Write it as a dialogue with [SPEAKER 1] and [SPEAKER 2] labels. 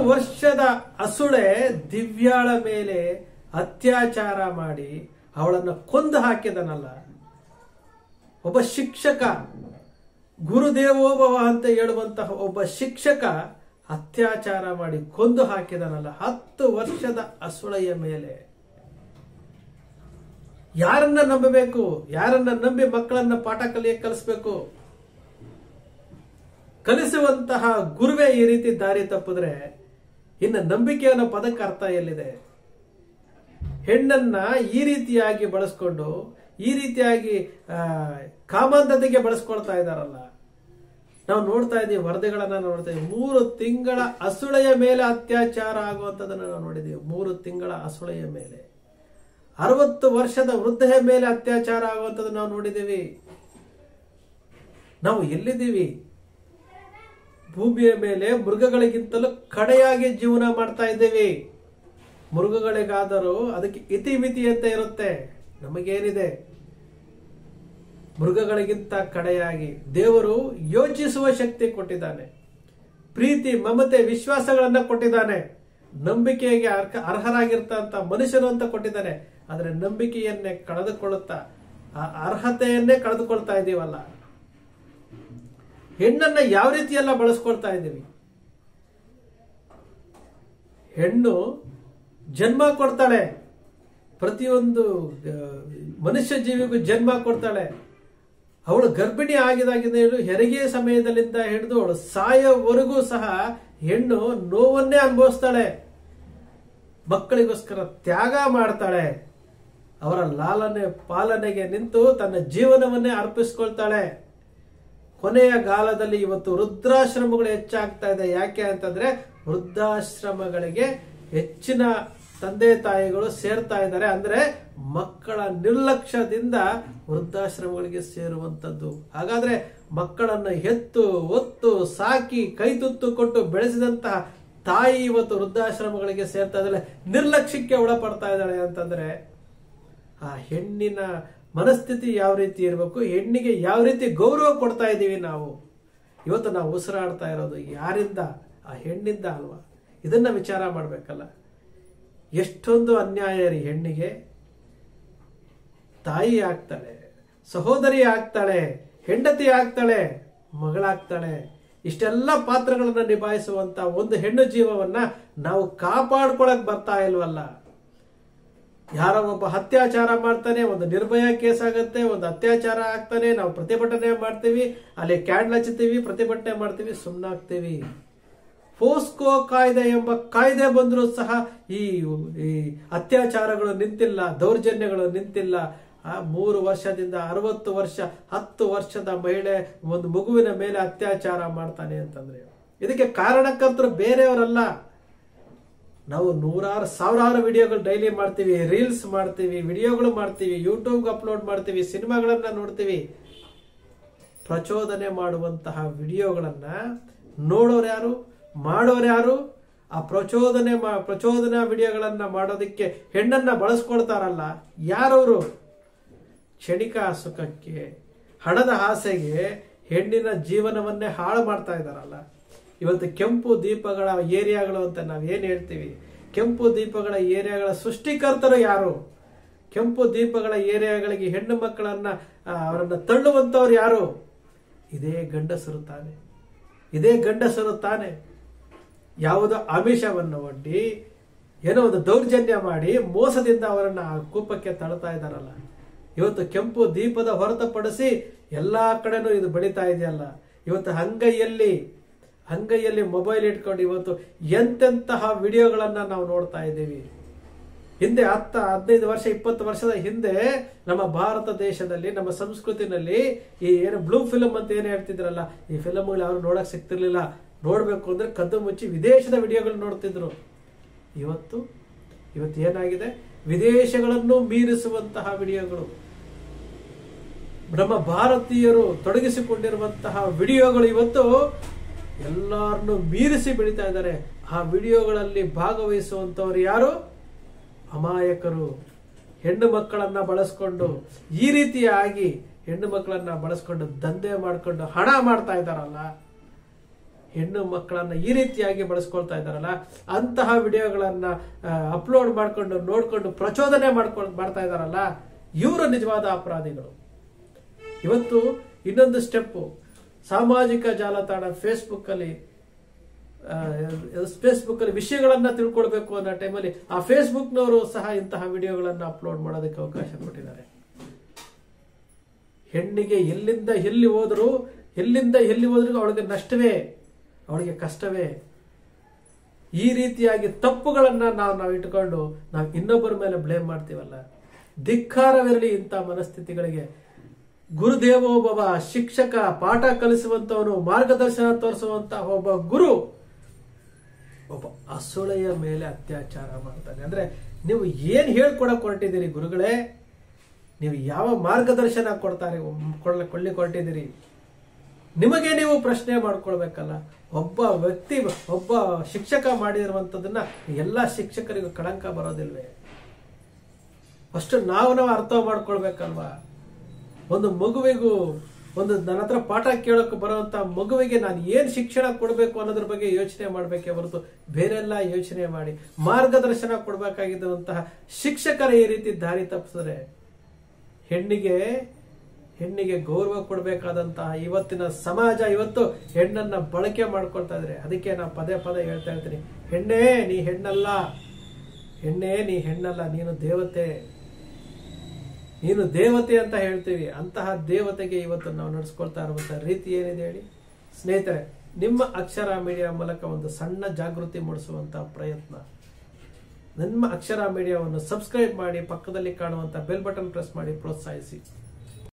[SPEAKER 1] ವರ್ಷದ ಅಸುಳೆ ದಿವ್ಯಾಳ ಮೇಲೆ ಅತ್ಯಾಚಾರ ಮಾಡಿ ಅವಳನ್ನು ಕೊಂದು ಹಾಕಿದನಲ್ಲ ಒಬ್ಬ ಶಿಕ್ಷಕ ಗುರುದೇವೋಭವ ಅಂತ ಹೇಳುವಂತಹ ಒಬ್ಬ ಶಿಕ್ಷಕ ಅತ್ಯಾಚಾರ ಮಾಡಿ ಕೊಂದು ಹಾಕಿದನಲ್ಲ ಹತ್ತು ವರ್ಷದ ಅಸುಳೆಯ ಮೇಲೆ ಯಾರನ್ನ ನಂಬಬೇಕು ಯಾರನ್ನ ನಂಬಿ ಮಕ್ಕಳನ್ನ ಪಾಠ ಕಲಿಯಕ್ಕೆ ಕಲಿಸ್ಬೇಕು ಕಲಿಸುವಂತಹ ಗುರುವೇ ಈ ರೀತಿ ದಾರಿ ತಪ್ಪಿದ್ರೆ ಇನ್ನು ನಂಬಿಕೆ ಅನ್ನೋ ಪದಕ್ಕೆ ಅರ್ಥ ಎಲ್ಲಿದೆ ಹೆಣ್ಣನ್ನ ಈ ರೀತಿಯಾಗಿ ಬಳಸ್ಕೊಂಡು ಈ ರೀತಿಯಾಗಿ ಆ, ಕಾಮಾಂಧತೆಗೆ ಬಳಸ್ಕೊಳ್ತಾ ಇದಾರಲ್ಲ ನಾವು ನೋಡ್ತಾ ಇದೀವಿ ವರದಿಗಳನ್ನ ನೋಡ್ತಾ ಇದೀವಿ ಮೂರು ತಿಂಗಳ ಅಸುಳೆಯ ಮೇಲೆ ಅತ್ಯಾಚಾರ ಆಗುವಂತದನ್ನ ನಾವು ನೋಡಿದೀವಿ ಮೂರು ತಿಂಗಳ ಅಸುಳೆಯ ಮೇಲೆ ಅರವತ್ತು ವರ್ಷದ ವೃದ್ಧೆಯ ಮೇಲೆ ಅತ್ಯಾಚಾರ ಆಗುವಂತದನ್ನ ನಾವು ನೋಡಿದೀವಿ ನಾವು ಎಲ್ಲಿದ್ದೀವಿ ಭೂಮಿಯ ಮೇಲೆ ಮೃಗಗಳಿಗಿಂತಲೂ ಕಡೆಯಾಗಿ ಜೀವನ ಮಾಡ್ತಾ ಇದ್ದೇವೆ ಮೃಗಗಳಿಗಾದರೂ ಅದಕ್ಕೆ ಇತಿಮಿತಿ ಅಂತ ಇರುತ್ತೆ ನಮಗೇನಿದೆ ಮೃಗಗಳಿಗಿಂತ ಕಡೆಯಾಗಿ ದೇವರು ಯೋಚಿಸುವ ಶಕ್ತಿ ಕೊಟ್ಟಿದ್ದಾನೆ ಪ್ರೀತಿ ಮಮತೆ ವಿಶ್ವಾಸಗಳನ್ನ ಕೊಟ್ಟಿದ್ದಾನೆ ನಂಬಿಕೆಗೆ ಅರ್ಹ- ಅರ್ಹರಾಗಿರ್ತಂತ ಮನುಷ್ಯರು ಅಂತ ಕೊಟ್ಟಿದ್ದಾನೆ ಆದ್ರೆ ನಂಬಿಕೆಯನ್ನೇ ಕಳೆದುಕೊಳ್ಳುತ್ತಾ ಆ ಅರ್ಹತೆಯನ್ನೇ ಕಳೆದುಕೊಳ್ತಾ ಇದೀವಲ್ಲ ಹೆಣ್ಣನ್ನ ಯಾವ ರೀತಿ ಎಲ್ಲ ಬಳಸ್ಕೊಳ್ತಾ ಇದ್ದೀವಿ ಹೆಣ್ಣು ಜನ್ಮ ಕೊಡ್ತಾಳೆ ಪ್ರತಿಯೊಂದು ಆ, ಮನುಷ್ಯ ಜೀವಿಗೂ ಜನ್ಮ ಕೊಡ್ತಾಳೆ ಅವಳು ಗರ್ಭಿಣಿ ಆಗಿದಾಗಿಂದ ಹಿಡಿದು ಹೆರಿಗೆ ಸಮಯದಲ್ಲಿಂದ ಹಿಡಿದು ಅವಳು ಸಾಯೋವರೆಗೂ ಸಹ ಹೆಣ್ಣು ನೋವನ್ನೇ ಅನುಭವಿಸ್ತಾಳೆ ಮಕ್ಕಳಿಗೋಸ್ಕರ ತ್ಯಾಗ ಮಾಡ್ತಾಳೆ ಅವರ ಲಾಲನೆ ಪಾಲನೆಗೆ ನಿಂತು ತನ್ನ ಜೀವನವನ್ನೇ ಅರ್ಪಿಸ್ಕೊಳ್ತಾಳೆ ಕೊನೆಯ ಕಾಲದಲ್ಲಿ ಇವತ್ತು ವೃದ್ಧಾಶ್ರಮಗಳು ಹೆಚ್ಚಾಗ್ತಾ ಇದೆ ಯಾಕೆ ಅಂತಂದ್ರೆ ವೃದ್ಧಾಶ್ರಮಗಳಿಗೆ ಹೆಚ್ಚಿನ ತಂದೆ ತಾಯಿಗಳು ಸೇರ್ತಾ ಇದ್ದಾರೆ ಅಂದ್ರೆ ಮಕ್ಕಳ ನಿರ್ಲಕ್ಷ್ಯದಿಂದ ವೃದ್ಧಾಶ್ರಮಗಳಿಗೆ ಸೇರುವಂತದ್ದು ಹಾಗಾದ್ರೆ ಮಕ್ಕಳನ್ನು ಹೆತ್ತು ಒತ್ತು ಸಾಕಿ ಕೈತುತ್ತು ಕೊಟ್ಟು ಬೆಳೆಸಿದಂತಹ ತಾಯಿ ಇವತ್ತು ವೃದ್ಧಾಶ್ರಮಗಳಿಗೆ ಸೇರ್ತಾ ಇದ್ದಾಳೆ ನಿರ್ಲಕ್ಷ್ಯಕ್ಕೆ ಒಳಪಡ್ತಾ ಇದ್ದಾಳೆ ಅಂತಂದ್ರೆ ಆ ಹೆಣ್ಣಿನ ಮನಸ್ಥಿತಿ ಯಾವ ರೀತಿ ಇರಬೇಕು ಹೆಣ್ಣಿಗೆ ಯಾವ ರೀತಿ ಗೌರವ ಕೊಡ್ತಾ ಇದ್ದೀವಿ ನಾವು ಇವತ್ತು ನಾವು ಉಸಿರಾಡ್ತಾ ಇರೋದು ಯಾರಿಂದ ಆ ಹೆಣ್ಣಿಂದ ಅಲ್ವಾ ಇದನ್ನ ವಿಚಾರ ಮಾಡ್ಬೇಕಲ್ಲ ಎಷ್ಟೊಂದು ಅನ್ಯಾಯ ರೀ ಹೆಣ್ಣಿಗೆ ತಾಯಿ ಆಗ್ತಾಳೆ ಸಹೋದರಿ ಆಗ್ತಾಳೆ ಹೆಂಡತಿ ಆಗ್ತಾಳೆ ಮಗಳಾಗ್ತಾಳೆ ಇಷ್ಟೆಲ್ಲ ಪಾತ್ರಗಳನ್ನ ನಿಭಾಯಿಸುವಂತ ಒಂದು ಹೆಣ್ಣು ಜೀವವನ್ನ ನಾವು ಕಾಪಾಡ್ಕೊಳಕ್ ಬರ್ತಾ ಇಲ್ವಲ್ಲ ಯಾರೋ ಒಬ್ಬ ಅತ್ಯಾಚಾರ ಮಾಡ್ತಾನೆ ಒಂದು ನಿರ್ಭಯ ಕೇಸ್ ಆಗತ್ತೆ ಒಂದು ಅತ್ಯಾಚಾರ ಆಗ್ತಾನೆ ನಾವು ಪ್ರತಿಭಟನೆ ಮಾಡ್ತೀವಿ ಅಲ್ಲಿ ಕ್ಯಾಂಡ್ಲ್ ಹಚ್ಚುತ್ತೀವಿ ಪ್ರತಿಭಟನೆ ಮಾಡ್ತೀವಿ ಸುಮ್ಮನಾಗ್ತೀವಿ ಫೋಸ್ಕೋ ಕಾಯ್ದೆ ಎಂಬ ಕಾಯ್ದೆ ಬಂದರೂ ಸಹ ಈ ಈ ಅತ್ಯಾಚಾರಗಳು ನಿಂತಿಲ್ಲ ದೌರ್ಜನ್ಯಗಳು ನಿಂತಿಲ್ಲ ಆ ಮೂರು ವರ್ಷದಿಂದ ಅರವತ್ತು ವರ್ಷ ಹತ್ತು ವರ್ಷದ ಮಹಿಳೆ ಒಂದು ಮಗುವಿನ ಮೇಲೆ ಅತ್ಯಾಚಾರ ಮಾಡ್ತಾನೆ ಅಂತಂದ್ರೆ ಇದಕ್ಕೆ ಕಾರಣಕರ್ತರು ಬೇರೆಯವರಲ್ಲ ನಾವು ನೂರಾರು ಸಾವಿರಾರು ವಿಡಿಯೋಗಳು ಡೈಲಿ ಮಾಡ್ತೀವಿ ರೀಲ್ಸ್ ಮಾಡ್ತೀವಿ ವಿಡಿಯೋಗಳು ಮಾಡ್ತೀವಿ ಯೂಟ್ಯೂಬ್ಗೆ ಅಪ್ಲೋಡ್ ಮಾಡ್ತೀವಿ ಸಿನಿಮಾಗಳನ್ನ ನೋಡ್ತೀವಿ ಪ್ರಚೋದನೆ ಮಾಡುವಂತಹ ವಿಡಿಯೋಗಳನ್ನ ನೋಡೋರು ಯಾರು ಮಾಡೋರು ಯಾರು ಆ ಪ್ರಚೋದನೆ ಮಾ- ಪ್ರಚೋದನಾ ವಿಡಿಯೋಗಳನ್ನ ಮಾಡೋದಕ್ಕೆ ಹೆಣ್ಣನ್ನ ಬಳಸ್ಕೊಳ್ತಾರಲ್ಲ ಯಾರವರು ಕ್ಷಣಿಕ ಸುಖಕ್ಕೆ ಹಣದ ಆಸೆಗೆ ಹೆಣ್ಣಿನ ಜೀವನವನ್ನೇ ಹಾಳು ಮಾಡ್ತಾ ಇದ್ದಾರಲ್ಲ ಇವತ್ತು ಕೆಂಪು ದೀಪಗಳ ಏರಿಯಾಗಳು ಅಂತ ನಾವು ಏನ್ ಹೇಳ್ತೀವಿ ಕೆಂಪು ದೀಪಗಳ ಏರಿಯಾಗಳ ಸೃಷ್ಟಿಕರ್ತರು ಯಾರು ಕೆಂಪು ದೀಪಗಳ ಏರಿಯಾಗಳಿಗೆ ಹೆಣ್ಣು ಮಕ್ಕಳನ್ನ ಆ, ಅವರನ್ನ ತಳ್ಳುವಂತವ್ರು ಯಾರು ಇದೇ ಗಂಡಸರು ತಾನೆ ಇದೇ ಗಂಡಸರು ತಾನೆ ಯಾವುದೋ ಆಮಿಷವನ್ನು ಒಡ್ಡಿ ಏನೋ ಒಂದು ದೌರ್ಜನ್ಯ ಮಾಡಿ ಮೋಸದಿಂದ ಅವರನ್ನ ಆ ಕೂಪಕ್ಕೆ ತಳ್ತಾ ಇದ್ದಾರಲ್ಲ ಇವತ್ತು ಕೆಂಪು ದೀಪದ ಹೊರತುಪಡಿಸಿ ಎಲ್ಲಾ ಕಡೆನೂ ಇದು ಬೆಳೀತಾ ಇದೆಯಲ್ಲ ಇವತ್ತು ಅಂಗೈಯಲ್ಲಿ ಅಂಗೈಯಲ್ಲಿ ಮೊಬೈಲ್ ಇಟ್ಕೊಂಡು ಇವತ್ತು ಎಂತೆಂತಹ ವಿಡಿಯೋಗಳನ್ನ ನಾವು ನೋಡ್ತಾ ಇದ್ದೀವಿ ಹಿಂದೆ ಹತ್ತ ಹದಿನೈದು ವರ್ಷ ಇಪ್ಪತ್ತು ವರ್ಷದ ಹಿಂದೆ ನಮ್ಮ ಭಾರತ ದೇಶದಲ್ಲಿ ನಮ್ಮ ಸಂಸ್ಕೃತಿನಲ್ಲಿ ಈ ಏನು ಬ್ಲೂ ಫಿಲಮ್ ಅಂತ ಏನು ಹೇಳ್ತಿದ್ರಲ್ಲ ಈ ಫಿಲಮ್ಗಳು ಯಾರು ನೋಡಕ್ ಸಿಗ್ತಿರ್ಲಿಲ್ಲ ನೋಡ್ಬೇಕು ಅಂದ್ರೆ ಕದ್ದು ಮುಚ್ಚಿ ವಿದೇಶದ ವಿಡಿಯೋಗಳು ನೋಡ್ತಿದ್ರು ಇವತ್ತು ಇವತ್ತು ಏನಾಗಿದೆ ವಿದೇಶಗಳನ್ನು ಮೀರಿಸುವಂತಹ ವಿಡಿಯೋಗಳು ನಮ್ಮ ಭಾರತೀಯರು ತೊಡಗಿಸಿಕೊಂಡಿರುವಂತಹ ವಿಡಿಯೋಗಳು ಇವತ್ತು ಎಲ್ಲರನ್ನು ಮೀರಿಸಿ ಬೆಳೀತಾ ಇದ್ದಾರೆ ಆ ವಿಡಿಯೋಗಳಲ್ಲಿ ಭಾಗವಹಿಸುವಂತವ್ರು ಯಾರು ಅಮಾಯಕರು ಹೆಣ್ಣು ಮಕ್ಕಳನ್ನ ಬಳಸ್ಕೊಂಡು ಈ ರೀತಿಯಾಗಿ ಹೆಣ್ಣು ಮಕ್ಕಳನ್ನ ಬಳಸ್ಕೊಂಡು ದಂಧೆ ಮಾಡ್ಕೊಂಡು ಹಣ ಮಾಡ್ತಾ ಇದ್ದಾರಲ್ಲ ಹೆಣ್ಣು ಮಕ್ಕಳನ್ನ ಈ ರೀತಿಯಾಗಿ ಬಳಸ್ಕೊಳ್ತಾ ಇದ್ದಾರಲ್ಲ ಅಂತಹ ವಿಡಿಯೋಗಳನ್ನ ಅಪ್ಲೋಡ್ ಮಾಡ್ಕೊಂಡು ನೋಡ್ಕೊಂಡು ಪ್ರಚೋದನೆ ಮಾಡ್ಕೊಂಡು ಮಾಡ್ತಾ ಇದ್ದಾರಲ್ಲ ಇವರು ನಿಜವಾದ ಅಪರಾಧಿಗಳು ಇವತ್ತು ಇನ್ನೊಂದು ಸ್ಟೆಪ್ಪು ಸಾಮಾಜಿಕ ಜಾಲತಾಣ ಫೇಸ್ಬುಕ್ ಅಲ್ಲಿ ಫೇಸ್ಬುಕ್ ಅಲ್ಲಿ ವಿಷಯಗಳನ್ನ ತಿಳ್ಕೊಳ್ಬೇಕು ಅನ್ನೋ ಟೈಮಲ್ಲಿ ಆ ಫೇಸ್ಬುಕ್ನವರು ಸಹ ಇಂತಹ ವಿಡಿಯೋಗಳನ್ನ ಅಪ್ಲೋಡ್ ಮಾಡೋದಕ್ಕೆ ಅವಕಾಶ ಕೊಟ್ಟಿದ್ದಾರೆ ಹೆಣ್ಣಿಗೆ ಎಲ್ಲಿಂದ ಎಲ್ಲಿ ಹೋದ್ರು ಎಲ್ಲಿಂದ ಎಲ್ಲಿ ಹೋದ್ರು ಅವಳಿಗೆ ನಷ್ಟವೇ ಅವಳಿಗೆ ಕಷ್ಟವೇ ಈ ರೀತಿಯಾಗಿ ತಪ್ಪುಗಳನ್ನ ನಾವು ನಾವು ಇಟ್ಕೊಂಡು ನಾವು ಇನ್ನೊಬ್ಬರ ಮೇಲೆ ಬ್ಲೇಮ್ ಮಾಡ್ತೀವಲ್ಲ ಧಿಕ್ಕಾರವಿರಲಿ ಇಂಥ ಮನಸ್ಥಿತಿಗಳಿಗೆ ಗುರುದೇವೋಭವ ಶಿಕ್ಷಕ ಪಾಠ ಕಲಿಸುವಂತವನು ಮಾರ್ಗದರ್ಶನ ತೋರಿಸುವಂತ ಒಬ್ಬ ಗುರು ಒಬ್ಬ ಅಸೊಳೆಯ ಮೇಲೆ ಅತ್ಯಾಚಾರ ಮಾಡ್ತಾನೆ ಅಂದ್ರೆ ನೀವು ಏನ್ ಹೇಳ್ಕೊಡಕ್ ಹೊರಟಿದ್ದೀರಿ ಗುರುಗಳೇ ನೀವು ಯಾವ ಮಾರ್ಗದರ್ಶನ ಕೊಡ್ತಾರೆ ಕೊಳ್ಳ ಕೊಳ್ಳಿ ಕೊಟ್ಟಿದ್ದೀರಿ ನಿಮಗೆ ನೀವು ಪ್ರಶ್ನೆ ಮಾಡ್ಕೊಳ್ಬೇಕಲ್ಲ ಒಬ್ಬ ವ್ಯಕ್ತಿ ಒಬ್ಬ ಶಿಕ್ಷಕ ಮಾಡಿರುವಂತದನ್ನ ಎಲ್ಲ ಶಿಕ್ಷಕರಿಗೂ ಕಳಂಕ ಬರೋದಿಲ್ವೇ ಅಷ್ಟು ನಾವು ನಾವು ಅರ್ಥ ಮಾಡ್ಕೊಳ್ಬೇಕಲ್ವಾ ಒಂದು ಮಗುವಿಗೂ ಒಂದು ನನ್ನ ಹತ್ರ ಪಾಠ ಕೇಳೋಕೆ ಬರುವಂತ ಮಗುವಿಗೆ ನಾನು ಏನ್ ಶಿಕ್ಷಣ ಕೊಡಬೇಕು ಅನ್ನೋದ್ರ ಬಗ್ಗೆ ಯೋಚನೆ ಮಾಡಬೇಕೇ ಹೊರತು ಬೇರೆಲ್ಲ ಯೋಚನೆ ಮಾಡಿ ಮಾರ್ಗದರ್ಶನ ಕೊಡಬೇಕಾಗಿದ್ದಂತಹ ಶಿಕ್ಷಕರ ಈ ರೀತಿ ದಾರಿ ತಪ್ಪಿಸಿದ್ರೆ ಹೆಣ್ಣಿಗೆ ಹೆಣ್ಣಿಗೆ ಗೌರವ ಕೊಡಬೇಕಾದಂತಹ ಇವತ್ತಿನ ಸಮಾಜ ಇವತ್ತು ಹೆಣ್ಣನ್ನ ಬಳಕೆ ಮಾಡ್ಕೊಳ್ತಾ ಇದ್ರೆ ಅದಕ್ಕೆ ನಾ ಪದೇ ಪದೇ ಹೇಳ್ತಾ ಇರ್ತೀನಿ ಹೆಣ್ಣೇ ನೀ ಹೆಣ್ಣಲ್ಲ ಹೆಣ್ಣೇ ನೀ ಹೆಣ್ಣಲ್ಲ ನೀನು ದೇವತೆ ನೀನು ದೇವತೆ ಅಂತ ಹೇಳ್ತೀವಿ ಅಂತಹ ದೇವತೆಗೆ ಇವತ್ತು ನಾವು ನಡೆಸ್ಕೊಳ್ತಾ ಇರುವಂತಹ ರೀತಿ ಏನಿದೆ ಹೇಳಿ ಸ್ನೇಹಿತರೆ ನಿಮ್ಮ ಅಕ್ಷರ ಮೀಡಿಯಾ ಮೂಲಕ ಒಂದು ಸಣ್ಣ ಜಾಗೃತಿ ಮೂಡಿಸುವಂತಹ ಪ್ರಯತ್ನ ನಿಮ್ಮ ಅಕ್ಷರ ಮೀಡಿಯಾವನ್ನು ಸಬ್ಸ್ಕ್ರೈಬ್ ಮಾಡಿ ಪಕ್ಕದಲ್ಲಿ ಕಾಣುವಂತ ಬೆಲ್ ಬಟನ್ ಪ್ರೆಸ್ ಮಾಡಿ ಪ್ರೋತ್ಸಾಹಿಸಿ